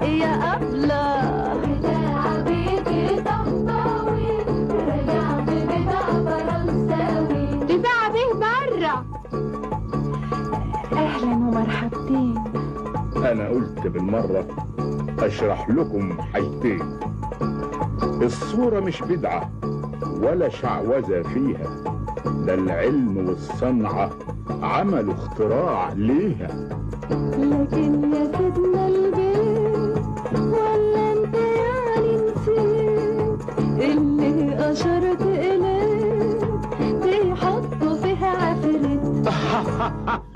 يا أبلة بتاع بيتي طنطاوي رجع ببتاع فرنساوي بتاع به برا أهلا ومرحبتين أنا قلت بالمرة أشرح لكم حاجتين الصورة مش بدعة ولا شعوذة فيها ده العلم والصنعة عملوا اختراع ليها لكن يا سيدنا البيت ولا انت يعني نسيت اللي أشرت إليه بيحطوا فيها عفريت